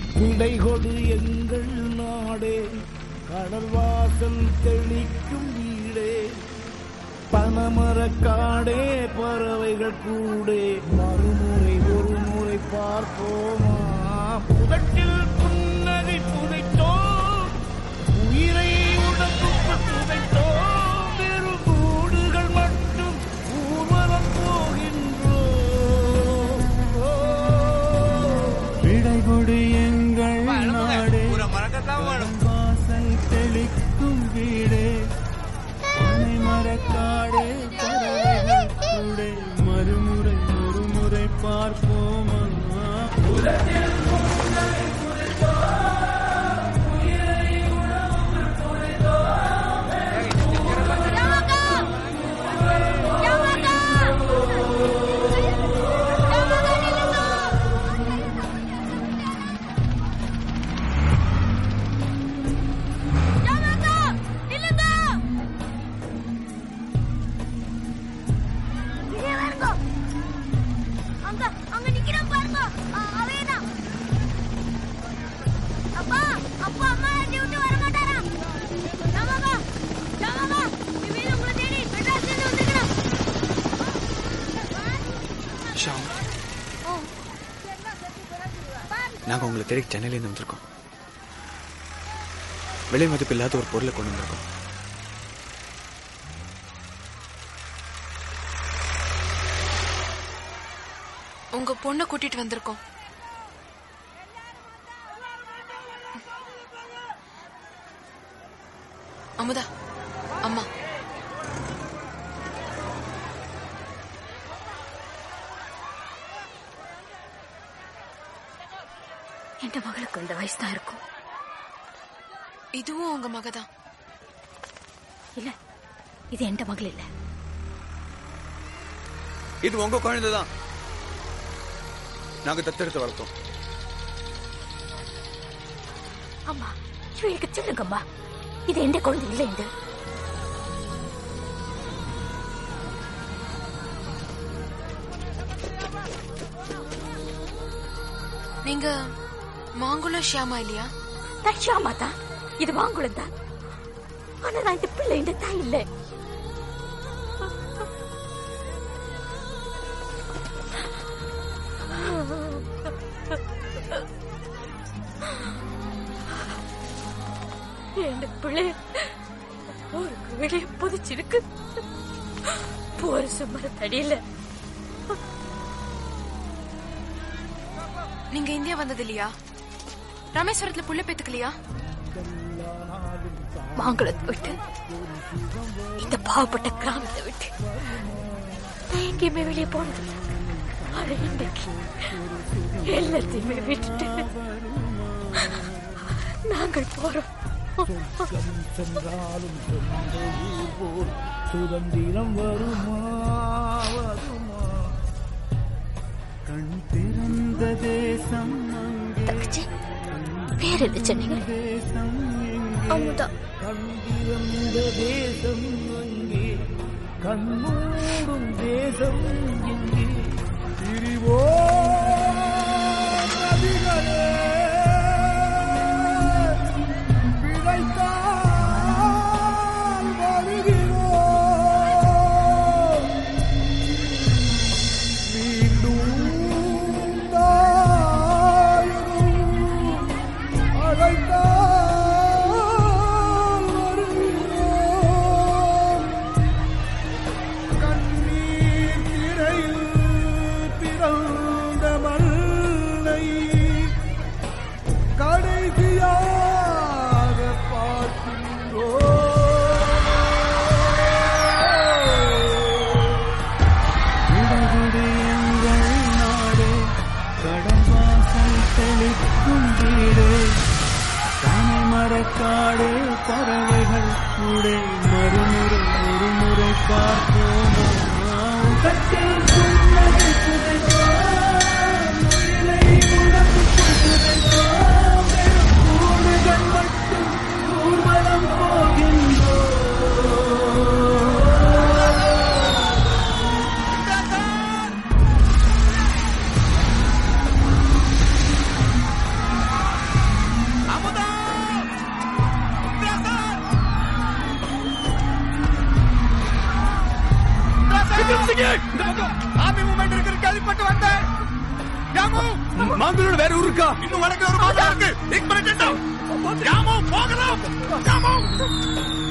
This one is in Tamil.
விடை கொடு எங்கள் நாடே கடல் வாசல் தெளிக்கும் வீடே பனமரக்காடே பறவைகள் கூடே மறுமுறை ஒரு முறை பார்ப்போமா புதட்டில் புன்னகை புதைத்தோம் உயிரை உடம்புக்கு புதைத்தோம் வெறும் கூடுகள் மட்டும் ஊர்வலம் போகின்றோம் ஓ. விடை கொடு எங்கள் நாடே வாசல் தெளிக்கும் வீடே பனை மரக்காடே பறவைகள் கூடே மறுமுறை ஒரு முறை பார்ப்போமா அங்க அங்க நிக்கிறான் பாருங்க அ- அவன்தான் அப்பா அப்பா அம்மா என்னை விட்டு வர மாட்டாராம் ராமாவா ராமாவா இவன் உங்களை தேடி மெட்ராஸ்ல இருந்து வந்திருக்கிறான் ஷாம் நாங்க உங்களை தேடி சென்னையிலேருந்து வந்திருக்கோம் விலை மதிப்பு இல்லாத ஒரு பொருளை கொண்டு வந்திருக்கோம் உங்க பொண்ணை கூட்டிட்டு வந்திருக்கோம் அமுதா அம்மா என் மகளுக்கு இந்த வயசு தான் இருக்கும் இதுவும் உங்க மகதான் இல்ல இது என் மகள் இல்ல இது உங்க குழந்தை தான் நாங்க தத்தெடுத்து வளர்த்தோம் அம்மா இவளுக்கு சொல்லுங்கம்மா இது எந்த குழந்தை இல்ல இந்த நீங்க மாங்குளம் ஷியாமா இல்லையா நான் ஷியாமா தான் இது வாங்குளம் தான் ஆனா நான் இந்த பிள்ளை இந்த தாய் இல்லை என் பிள்ளை ஒரு வெளியே புதிச்சிருக்கு போற சுமர தடியில நீங்க இந்தியா வந்தது இல்லையா ராமேஸ்வரத்துல புள்ள பெத்துக்கலையா மாங்குளத்தை விட்டு இந்த பாவப்பட்ட கிராமத்தை விட்டு நான் எங்கேயுமே வெளியே போனது இல்ல. ஆனா இன்னைக்கு எல்லாத்தையுமே விட்டுட்டு நாங்கள் போறோம் சொர்க்கம் சென்றாலும் சொந்த ஊர் போல் சுதந்திரம் வருமா வருமா கண் திறந்த தேசம் அங்கே தங்கச்சி பேர் என்ன சொன்னீங்க தேசம் எங்கே அமுதா கண்டிருந்த தேசம் அங்கே கண்மூடும் தேசம் எங்கே பிரிவோ நதிகளே பிழைத்தால் வருகிறோம் மீண்டும் தாயரும் அழைத்தால் வருகிறோம் கண்ணீர் திரையில் பிறந்த மல்லை கடைசியாக பார்க்கின்றோம் விடகுடி எங்கள் நாடே கடல் வாசல் தெளிக்கும் வீடே தானை மரக்காடே பறவைகள் கூடே மறுமுறை ஒரு முறை பார்ப்போமா உதட்டில் புன்னகை புதைத்தோம், உயிரை உடம்புக்குள் புதைத்தோம், வெறும் கூடுகள் மட்டும் ஊர்வலம் போகின்றோம் ஆர்மி மூமெண்ட் இருக்கு கேள்விப்பட்டு வந்தேன் ராமு மாங்களோட வேற ஊர் இருக்கா இன்னும் வடக்கு ஒரு மாசம் இருக்கு இக் பண்ணிட்டு ராமு போகலாம் ராமு